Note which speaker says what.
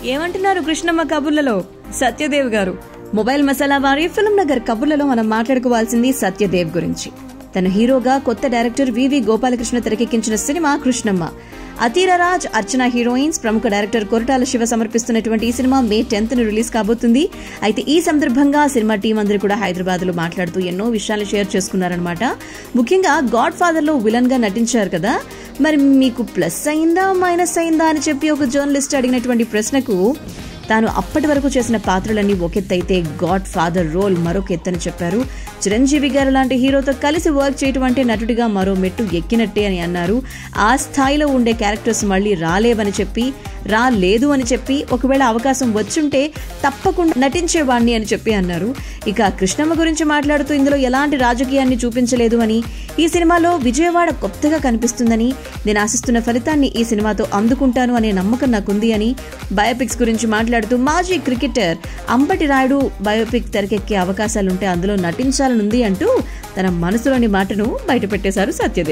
Speaker 1: ఏమంటున్నారు కృష్ణమ్మ కబుర్లలో సత్యదేవ్ గారు మొబైల్ మసాలా వారి ఫిల్మ్ నగర్ కబుర్లలో మనం మాట్లాడుకోవాల్సింది సత్యదేవ్ గురించి తన హీరోగా కొత్త డైరెక్టర్ వివి గోపాలకృష్ణ తెరకెక్కించిన సినిమా కృష్ణమ్మ అతీరరాజ్ అర్చన హీరోయిన్స్ ప్రముఖ డైరెక్టర్ కొరటాల శివ సమర్పిస్తున్నటువంటి ఈ సినిమా మే టెన్త్ ను రిలీజ్ కాబోతుంది అయితే ఈ సందర్భంగా సినిమా టీం అందరూ కూడా హైదరాబాద్ లో మాట్లాడుతూ ఎన్నో విషయాలు షేర్ చేసుకున్నారనమాట ముఖ్యంగా గాడ్ ఫాదర్ లో విలన్ గా నటించారు కదా మరి మీకు ప్లస్ అయిందా మైనస్ అయిందా అని చెప్పి ఒక జర్నలిస్ట్ అడిగినటువంటి ప్రశ్నకు తాను అప్పటి వరకు చేసిన పాత్రలన్నీ ఒకెత్తైతే గాడ్ ఫాదర్ రోల్ మరొక ఎత్తని చెప్పారు చిరంజీవి గారు లాంటి హీరోతో కలిసి వర్క్ చేయటం అంటే నటుడిగా మరో మెట్టు ఎక్కినట్టే అని అన్నారు ఆ స్థాయిలో ఉండే క్యారెక్టర్స్ మళ్ళీ రాలేవని చెప్పి రాలేదు అని చెప్పి ఒకవేళ అవకాశం వచ్చుంటే తప్పకుండా నటించేవాణ్ణి అని చెప్పి అన్నారు ఇక కృష్ణమ్మ గురించి మాట్లాడుతూ ఇందులో ఎలాంటి రాజకీయాన్ని చూపించలేదు అని ఈ సినిమాలో విజయవాడ కొత్తగా కనిపిస్తుందని నేను ఆశిస్తున్న ఫలితాన్ని ఈ సినిమాతో అందుకుంటాను అనే నమ్మకం నాకుంది అని బయోపిక్స్ గురించి మాట్లాడుతూ మాజీ క్రికెటర్ అంబటి రాయుడు బయోపిక్ తెరకెక్కే అవకాశాలుంటే అందులో నటించాలనుంది అంటూ తన మనసులోని మాటను బయటపెట్టేశారు సత్యదేవ్